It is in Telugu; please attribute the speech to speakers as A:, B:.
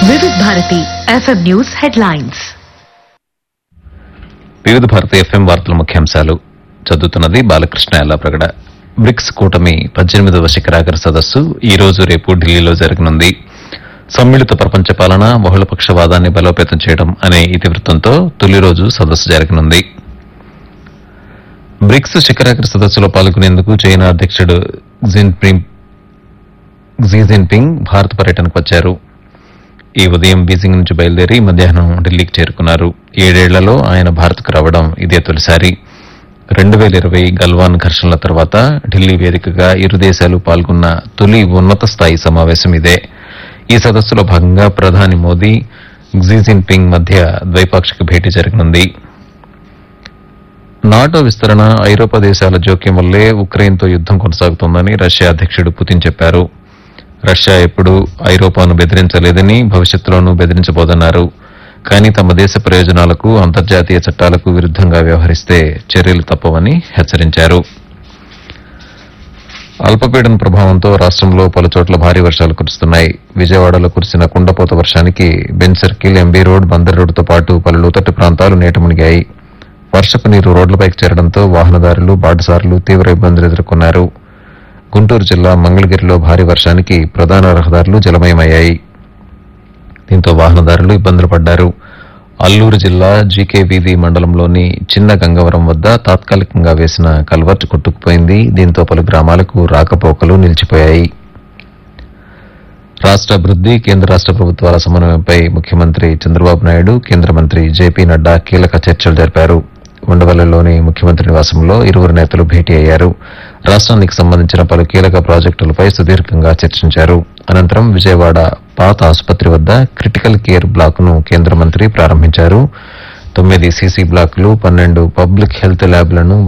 A: వివిధ భారతి ఎఫ్ఎం న్యూస్ హెడ్లైన్స్
B: వివిధ భారతి ఎఫ్ఎం వార్తల ముఖ్యాంశాలు చదువుతున్నది బాలకృష్ణ ఎల్లాప్రగడ బ్రిక్స్ కూటమి పద్దెనిమిదవ శిఖరాగ్ర సదస్సు ఈ రోజు రేపు ఢిల్లీలో జరగనుంది సమ్మిళిత ప్రపంచ పాలన బహుళపక్షవాదాన్ని బలోపేతం చేయడం అనే ఇతివృత్తంతో తొలి రోజు సదస్సు జరగనుంది బ్రిక్స్ శిఖరాగ్ర సదస్సులో పాల్గొనేందుకు చైనా అధ్యక్షుడు జిన్పింగ్ జీ జిన్పింగ్ భారత పర్యటనకు వచ్చారు ఈ ఉదయం బీజింగ్ నుంచి బయలుదేరి మధ్యాహ్నం ఢిల్లీకి చేరుకున్నారు ఏడేళ్లలో ఆయన భారత్కు రావడం ఇదే తొలిసారి రెండు వేల ఇరవై గల్వాన్ ఘర్షణల తర్వాత ఢిల్లీ వేదికగా ఇరు దేశాలు పాల్గొన్న తొలి ఉన్నత స్థాయి సమావేశం ఇదే ఈ సదస్సులో భాగంగా ప్రధాని మోదీ క్సీ జిన్పింగ్ మధ్య ద్వైపాక్షిక భేటీ జరగనుంది నాటో విస్తరణ ఐరోపా దేశాల జోక్యం వల్లే ఉక్రెయిన్తో యుద్దం కొనసాగుతోందని రష్యా అధ్యక్షుడు పుతిన్ చెప్పారు రష్యా ఎప్పుడూ ఐరోపాను బెదిరించలేదని భవిష్యత్తులోనూ బెదిరించబోదన్నారు కానీ తమ దేశ ప్రయోజనాలకు అంతర్జాతీయ చట్టాలకు విరుద్ధంగా వ్యవహరిస్తే చర్యలు తప్పవని హెచ్చరించారు అల్పపీడన ప్రభావంతో రాష్ట్రంలో పలు చోట్ల భారీ వర్షాలు కురుస్తున్నాయి విజయవాడలో కురిసిన కుండపోత వర్షానికి Benz Circle M B road Bandar రోడ్డుతో పాటు పలు లోతట్టు ప్రాంతాలు నీట మునిగాయి వర్షపు నీరు రోడ్లపైకి చేరడంతో వాహనదారులు బాటసారులు తీవ్ర ఇబ్బందులు ఎదుర్కొన్నారు గుంటూరు జిల్లా మంగళగిరిలో భారీ వర్షానికి ప్రధాన రహదారులు జలమయమయ్యాయి దీంతో వాహనదారులు ఇబ్బందులు పడ్డారు అల్లూరు జిల్లా జీకే వీధి మండలంలోని చిన్న గంగవరం వద్ద తాత్కాలికంగా వేసిన కల్వర్ట్ కొట్టుకుపోయింది దీంతో పలు గ్రామాలకు రాకపోకలు నిలిచిపోయాయి రాష్ట్ర అభివృద్ది కేంద్ర రాష్ట్ర ప్రభుత్వాల సమన్వయంపై ముఖ్యమంత్రి చంద్రబాబు నాయుడు కేంద్ర మంత్రి జేపీ నడ్డా కీలక చర్చలు జరిపారు ఉండవల్లిలోని ముఖ్యమంత్రి నివాసంలో ఇరువురు నేతలు భేటీ అయ్యారు రాష్ట్రానికి సంబంధించిన పలు కీలక ప్రాజెక్టులపై సుదీర్ఘంగా చర్చించారు అనంతరం విజయవాడ పాత ఆసుపత్రి వద్ద క్రిటికల్ కేర్ బ్లాక్ ను కేంద్ర మంత్రి ప్రారంభించారు తొమ్మిది సీసీ బ్లాకులు పన్నెండు పబ్లిక్ హెల్త్ ల్యాబ్లను